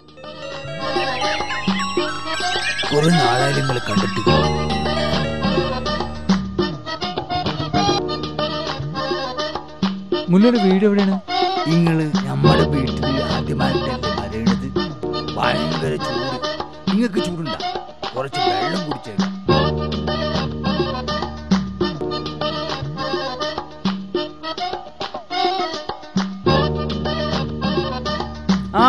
കുറെ നാളായി നിങ്ങൾ കണ്ടിട്ട് മുന്നൊരു വീട് എവിടെയാണ് നിങ്ങള് നമ്മുടെ വീട്ടിൽ ആദ്യമായിട്ടല്ലേ വരേണ്ടത് ഭയങ്കര ചൂട് നിങ്ങൾക്ക് ചൂടുണ്ട കുറച്ച് വെള്ളം കുടിച്ചേക്കാം ആ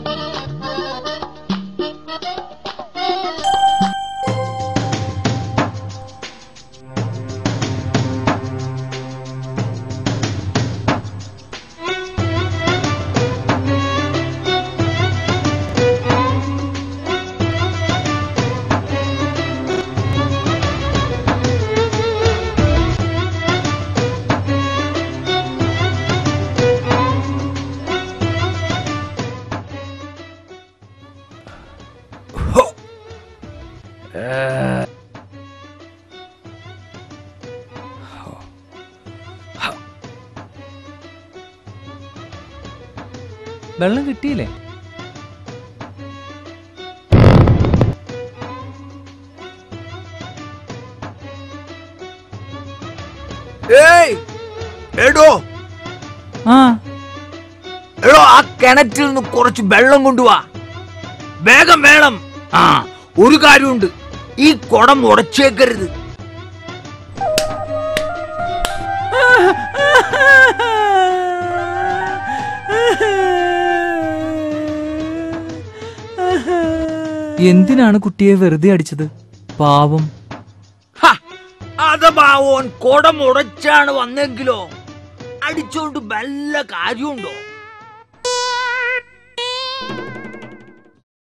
വെള്ളം കിട്ടിയില്ലേ ഏയ് എടോ ആ എടോ ആ കിണറ്റിൽ നിന്ന് കുറച്ച് വെള്ളം കൊണ്ടുവാ വേഗം വേണം ആ ഒരു കാര്യമുണ്ട് ഈ കുടം ഉടച്ചേക്കരുത് എന്തിനാണ് കുട്ടിയെ വെറുതെ അടിച്ചത് പാവം ഹ, അഥവാ ഓൻ കുടം ഉടച്ചാണ് വന്നെങ്കിലോ അടിച്ചോണ്ട് വല്ല കാര്യമുണ്ടോ